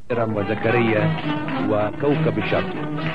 إرم وزكريا وكوكب الشرق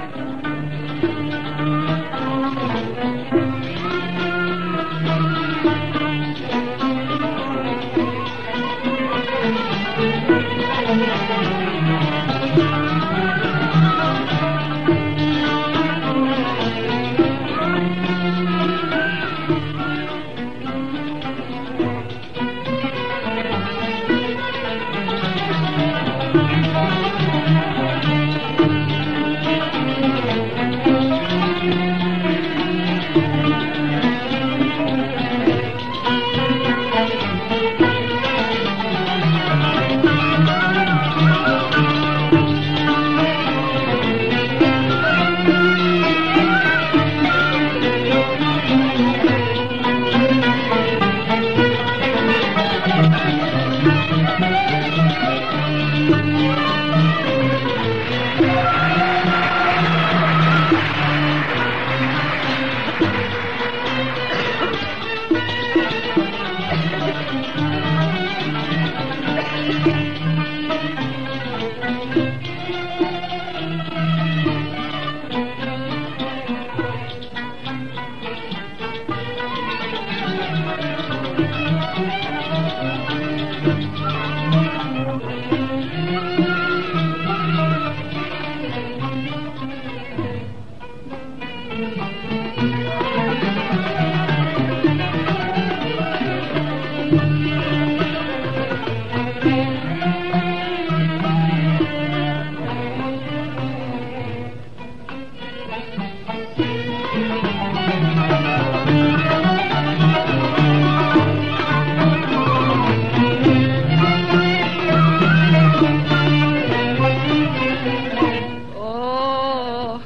آه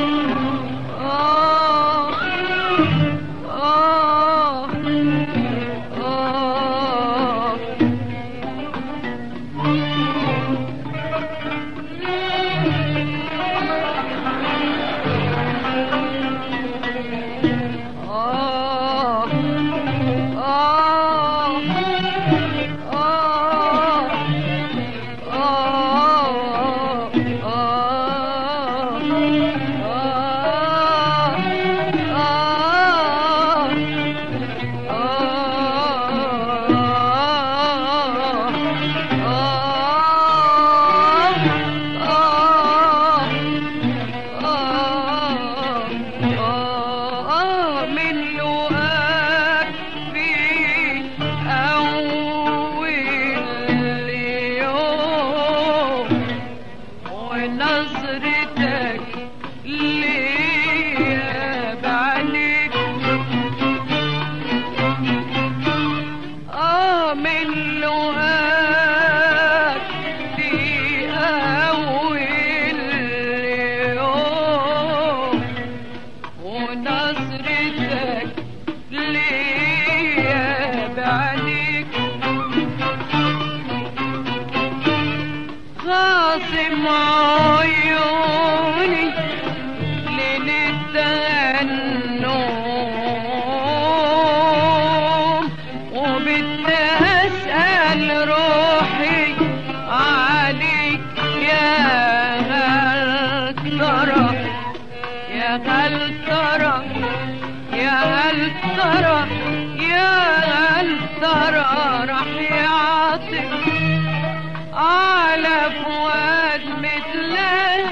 آه آه آه آه آه آه من لقاك في أول يوم ونظرتك ليا بعينيك آه من لقاك في أول يوم ونظرتك ليا بعينيك خاصم عيوني للتغنم وبتسأل روحي عليك يا هل ترى يا هل ترى يا هل ترى يا هل ترى راح يعطف على فؤاد مثلها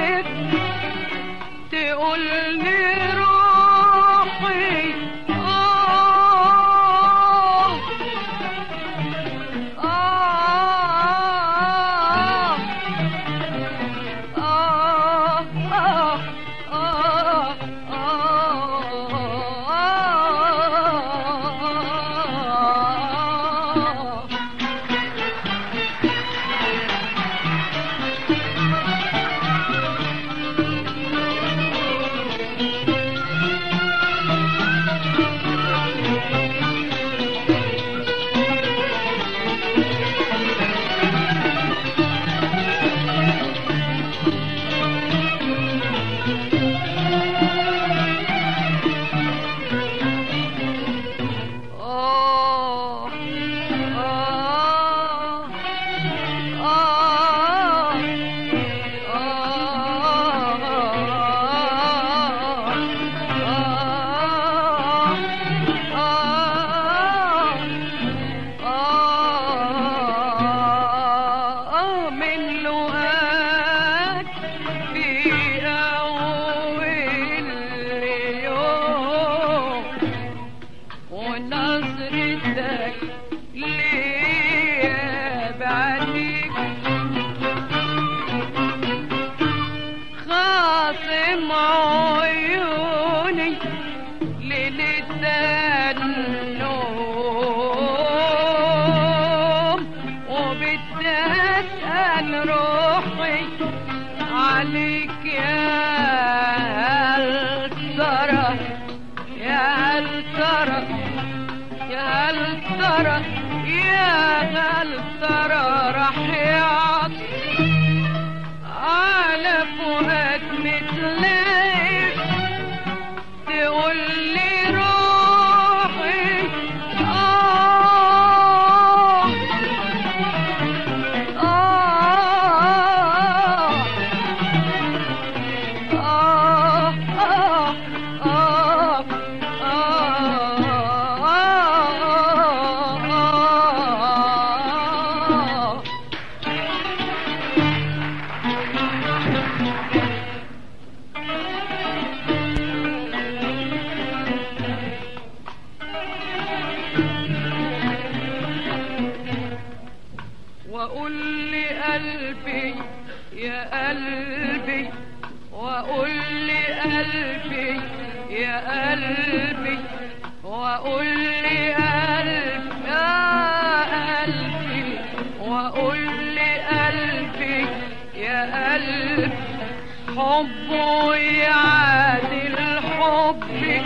قلبي يا قلبي وقول لي قلبي يا قلبي وقول لي قلبي يا قلبي وقول لي قلبي يا قلبي حبه يعادل حبي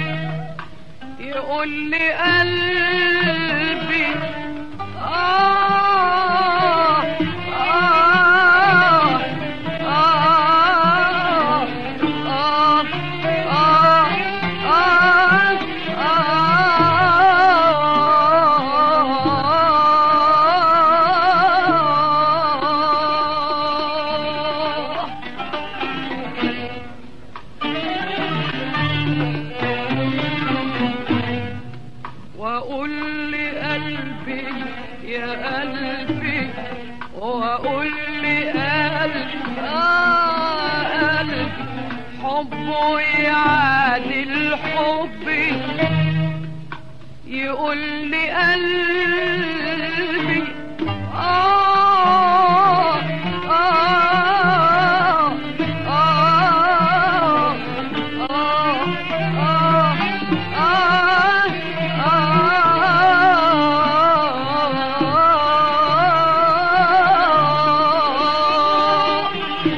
يقول لي قلبي آه آه آه آه آه آه وقول لي قلبي يا قلبي وقول لي قلبي آه قلبي حبه يعادل حبي يقول لي قلبي آه آه آه آه آه آه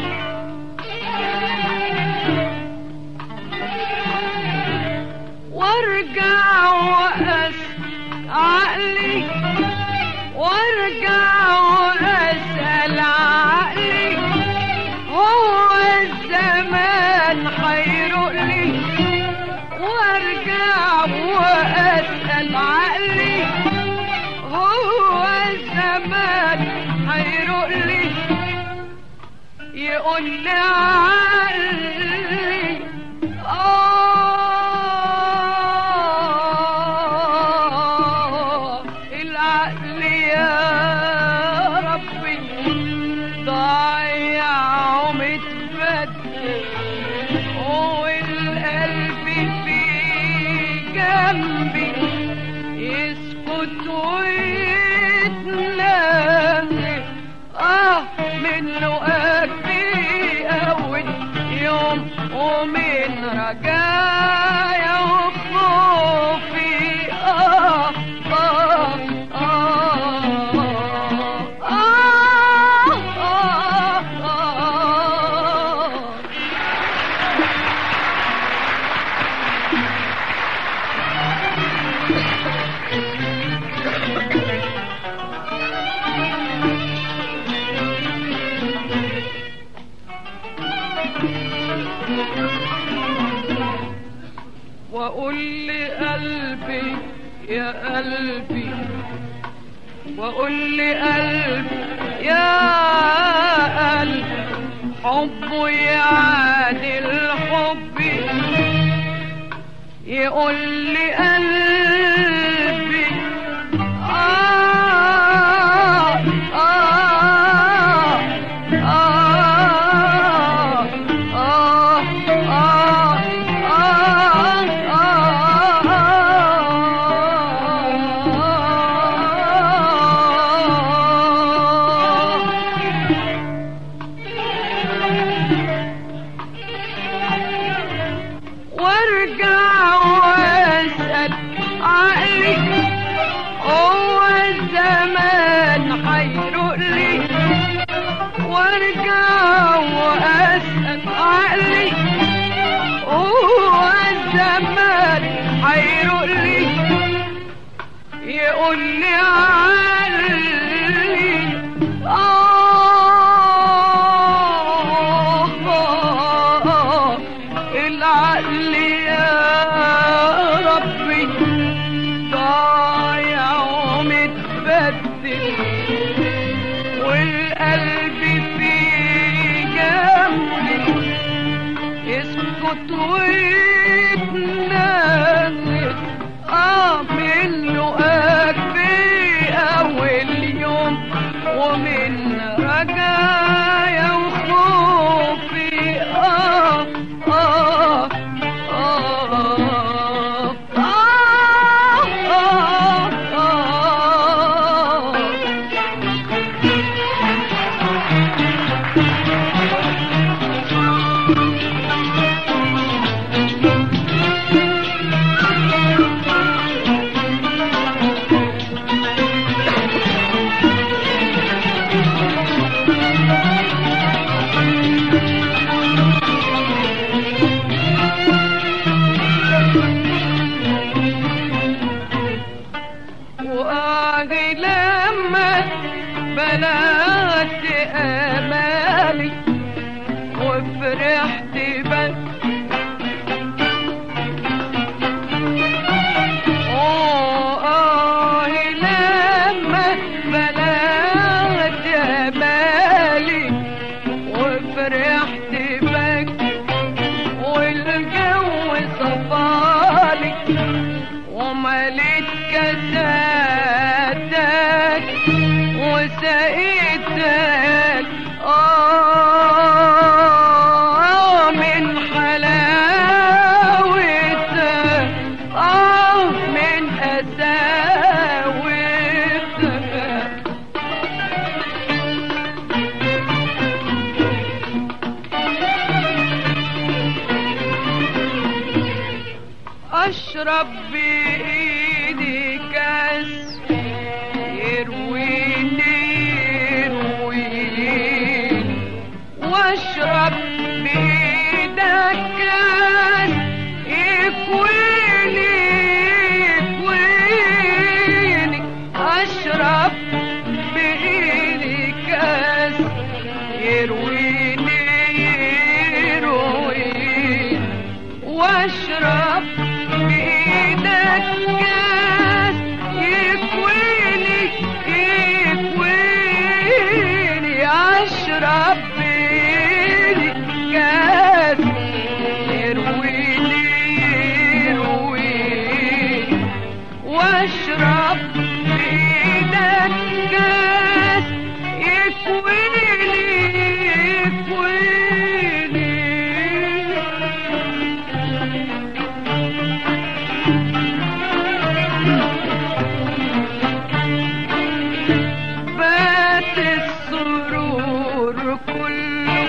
وارجع وأس عقلي وارجع واسأل عقلي هو الزمان حيروق لي وارجع واسأل عقلي هو الزمان حيروق لي يقول لي عقلي آه العقل يا ربي ضايع ومتبدل والقلب في جنبي يسكت ويتنام اه منه قلبي اول يوم ومن رجايا وخوفي اه آه آه آه آه آه وقول لقلبي يا قلبي وقول لي قلبي يا قلبي حبه يعادل حبي يقول لي قلبي آه آه آه آه آه وارجع واسأل عقلي هو الزمان حيروق لي وارجع واسأل عقلي هو الزمان حيروق لي يقول لي عقلي آه العقل يا ربي ضايع ومتبدل والقلب في جنبي يسكت ويتنزل اه منه قلبي اول يوم ومن رجايا وخوفي اه اه آه آه آه آه واشرب بايدي كاس يرويني يرويني واشرب بايدك كاس يكويني يكويني اشرب بايدي كاس يرويني يرويني واشرب بايدك كاس يكويني يكويني اشرب بايدي كاس يرويني يرويني واشرب بايدك كاس يكويني يكويني بات السرور كله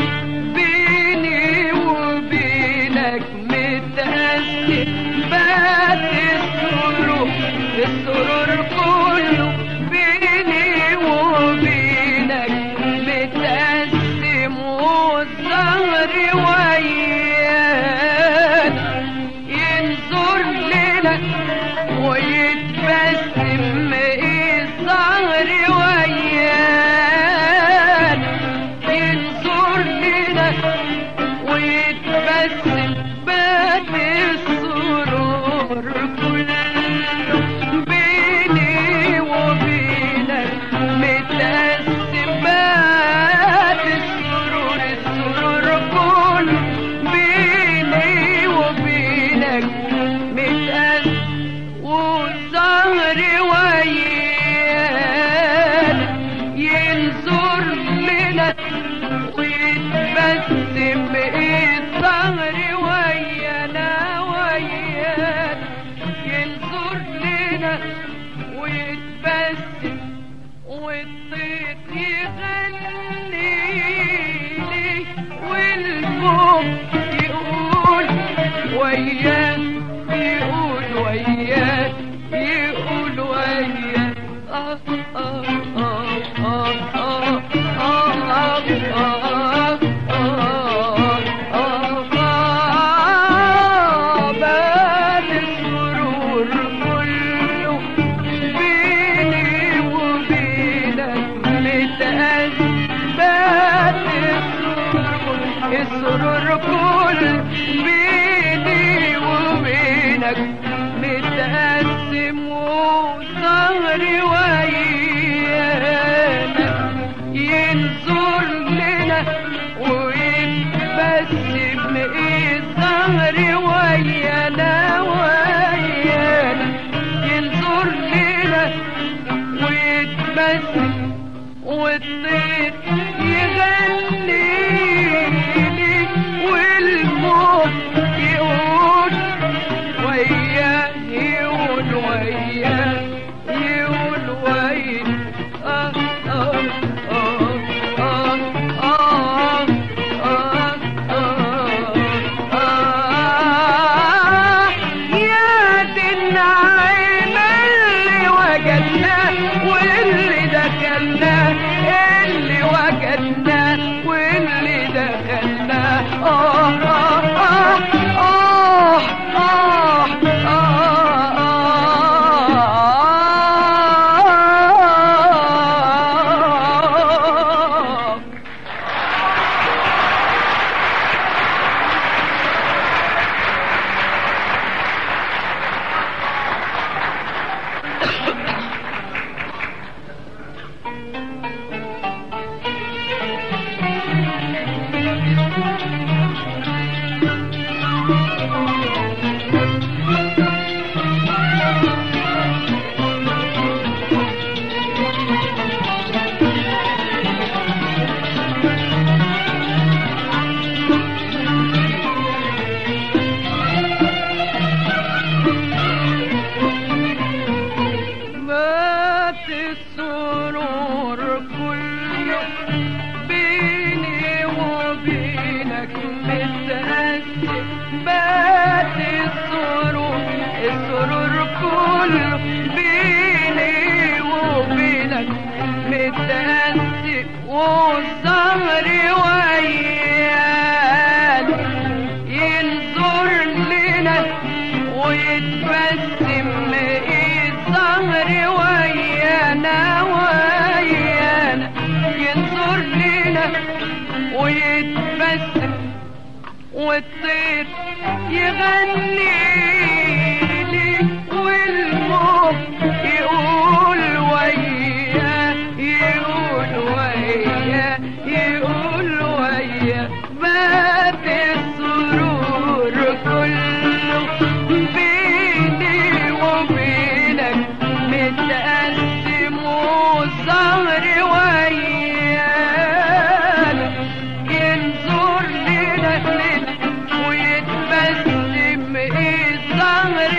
بيني وبينك متأسف بات السرور السرور كله بيني وبينك متقسم والظهر ويانا ينظر لنا ويتبسم الظهر ويانا ينظر لنا ويتبسم بات السرور كله بيني وبينك متقسم بات السرور السرور كله بيني وبينك متقسم والظهر ويانا ينظر لنا ويتبسم الظهر ويانا ويانا ينظر لنا ويتبسم والطير يغني لي والفوق يقول وياه يقول وياه يقول وياه آه آه آه آه آه آه آه آه آه بان السرور كله بيني وبينك متأسف بان السرور السرور كله بيني وبينك متقسم وظهر ويانا ينظر لنا ويتبسم الظهر ويانا ويانا ينظر لنا ويتبسم والطير يغني لي والموت يقول وياه يقول وياه يقول وياه آه آه آه آه آه آه آه آه يا دي النعيم اللي وجدناه واللي دخلناه اللي وجدناه والظهر ويانا ينظر لنا ويتبسم الظهر ويانا ويانا ينظر لنا ويتبسم والطير يغني لي والموج يقول وياه يقول وياه يقول وياه بات السرور كله بيني وبينك متقسم والظهر ويانا ينظر لنا لنا ويتبسم الظهر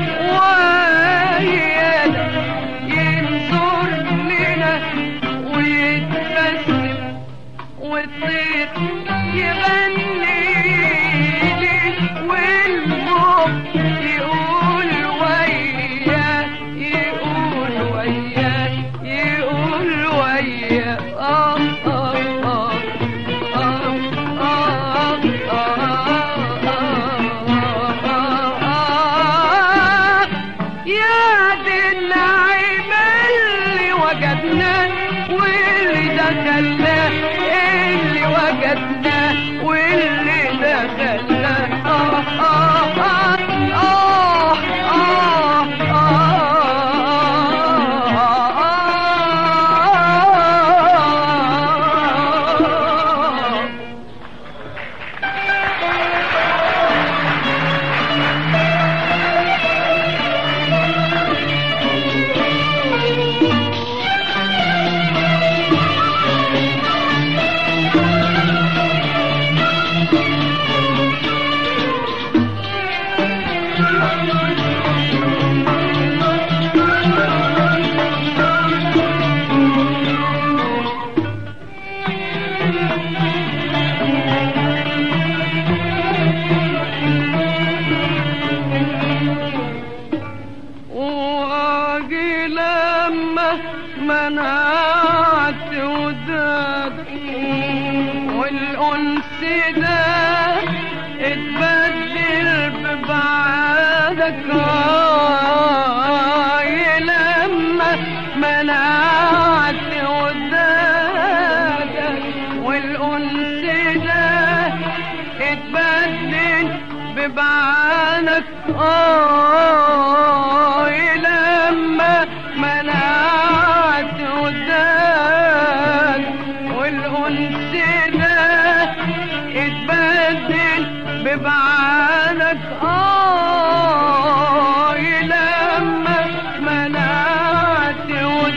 ويانا ينظر لنا ويتبسم والطير يغني لي والموج يقول وياه يقول وياه يقول وياه آه آه آه آه آه آه يا دي النعيم اللي وجدناه واللي دخلناه اللي وجدناه واللي دخلناه آه آه آه آه آه آه آه واجي لما منعت وداد والانس ده اتبدل ببعدك واجي لما منعت ودادك والانس ده اتبدل ببعانك آه لما منعت وداك والأنس ده اتبدل ببعانك آه لما منعت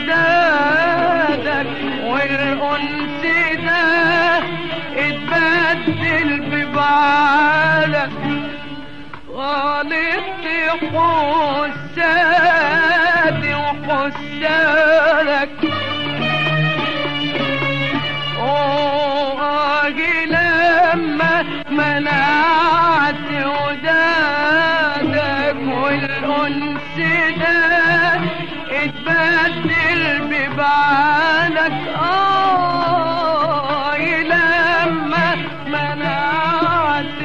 ودادك والأنس ده اتبدل ببعانك غلطت حسادي وحسادك واجي لما منعت ودادك والانس ده اتبدل ببعانك اه لما منعت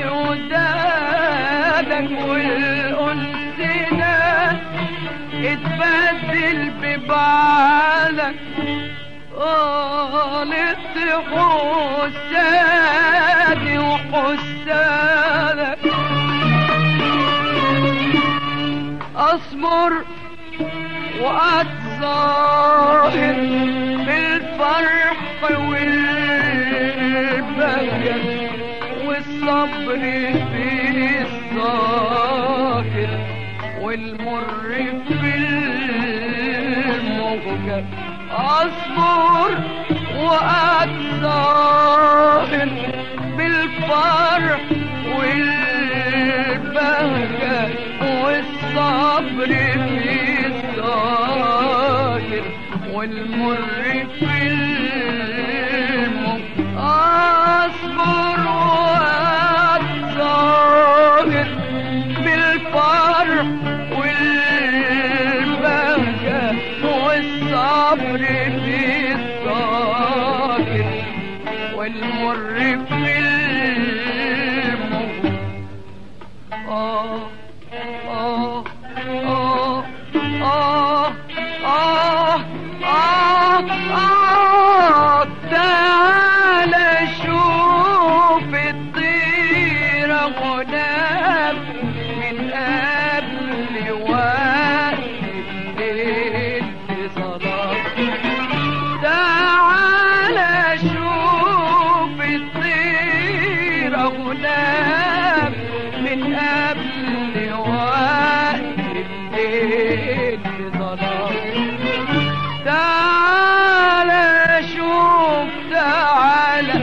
ودادك والانس ده اتبدل ببعانك قالت حسادي وحسادك اصبر واتظاهر بالفرح والبهجة والصبر في الظاهر والمر في الموجة اصبر واتظاهر بالفرح والبهجة والصبر في الظاهر والمر في الموج اصبر واتظاهر بالفرح والبهجة والصبر في الظاهر والمر في المر آه آه آه آه آه آه آه تعالى شوف الطيرة غنام من قبل وقت الليل في صلاة تعالى شوف الطيرة غلام من قبل وقت الليل في ظلام تعالى شوف تعالى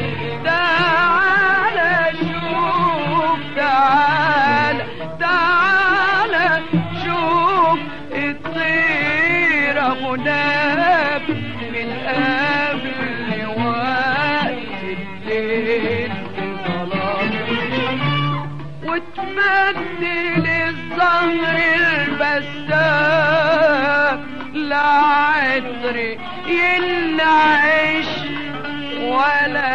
تعالى شوف تعالى تعالى شوف الطيرة غناب من قبل وقت الليل في ظلام وتبدل الزهر البسام لعطر ينعش ولا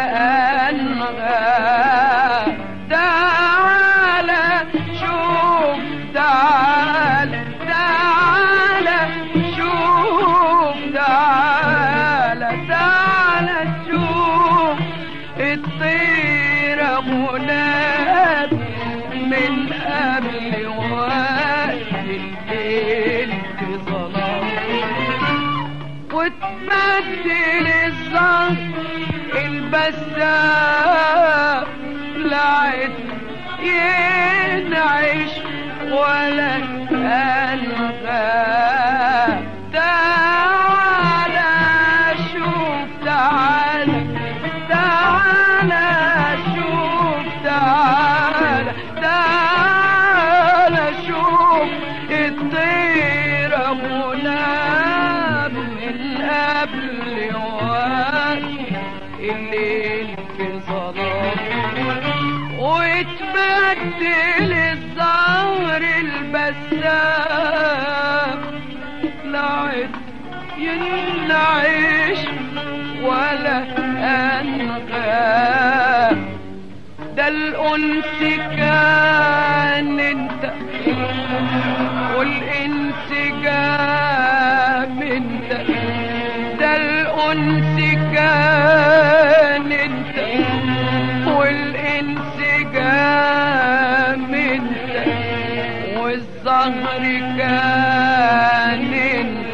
أنغى تعالى شوف تعالى تعالى شوف تعالى تعالى شوف الطيرة غناب من قبل وقت الليل في ظلام وتبدل الزهر البسام لعد ينعش ولا أنغى تعالى شوف تعالى تعالى شوف تعالى تعالى شوف الطيرة غلام من قبل وقت الليل في ظلام وتبدل الزهر البسام لعد ينعش ولا أنغى ده الأنس كان انت والإنس جام انت ده الأنس كان انت والإنس جام انت والزهر كان انت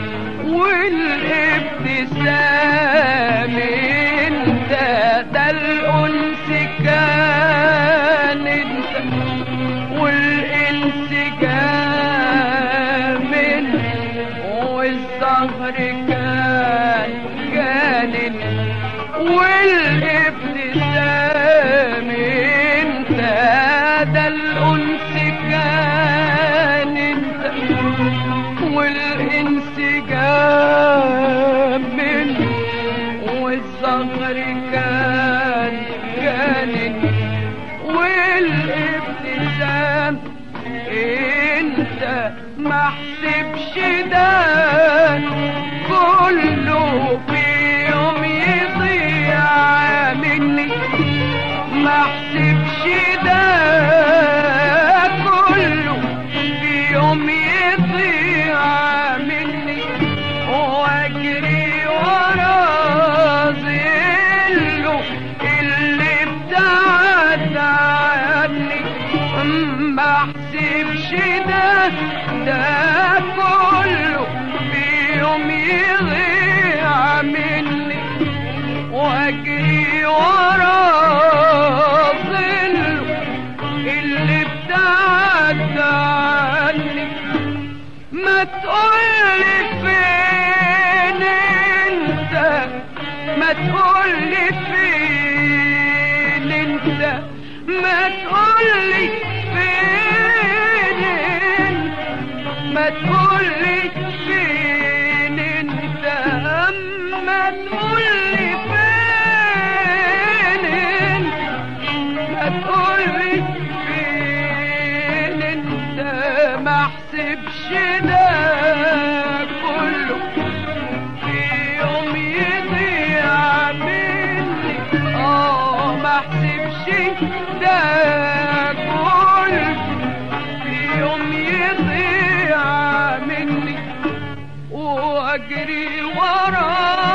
والابتسام انت ده الانس كان انت والانس كان انت والزهر كان كان انت والابتسام انت ده الانس كان انت والانسجام من والزهر كان كان والابتسام انت ما حسبش ده كله في يوم يضيع مني ما حسبش ده كله في يوم يضيع مني واجري ورا ظله اللي ابتعد عني ما احسبش ده ده كله في يوم يضيع مني واجري ورا ظله اللي ابتعد عني ما تقولي فين انت ما تقولي فين انت ما تقولي فين انت ما تقولي فين انت ما تقولي فين انت ما تقولي فين انت ما احسبش ده كله في يوم يضيع مني احسبش ده كله في يوم يضيع مني واجري ورا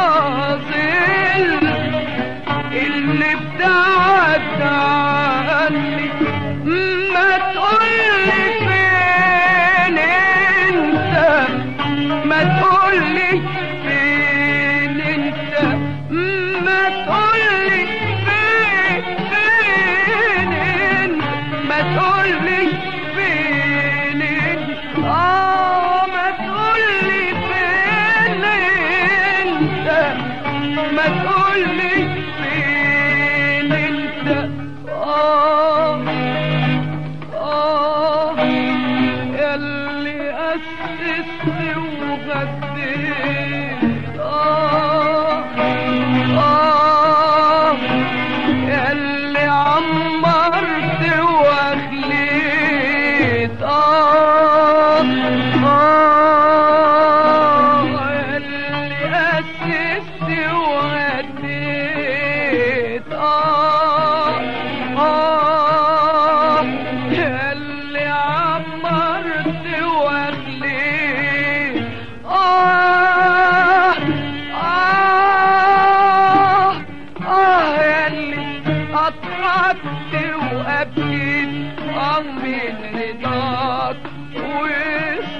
ظل اللي ابتعد عني ما تقولي فين انت ما تقولي فين انت ما تقولي فين فين انت ما تقولي فين انت اه ما تقولي فين انت ما تقولي فين انت اه اه ياللي اسست وغديت اه اه ياللي عمرت واخليت اه اه ياللي اسست وغديت اه اه ياللي عمرت واخليت اه اه اه ياللي اضحكت وابكيت اه من رضاك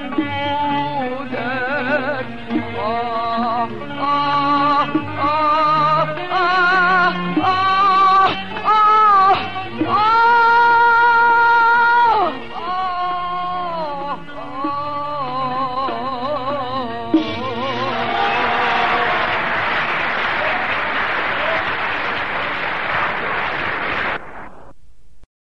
وسجودك آه آه آه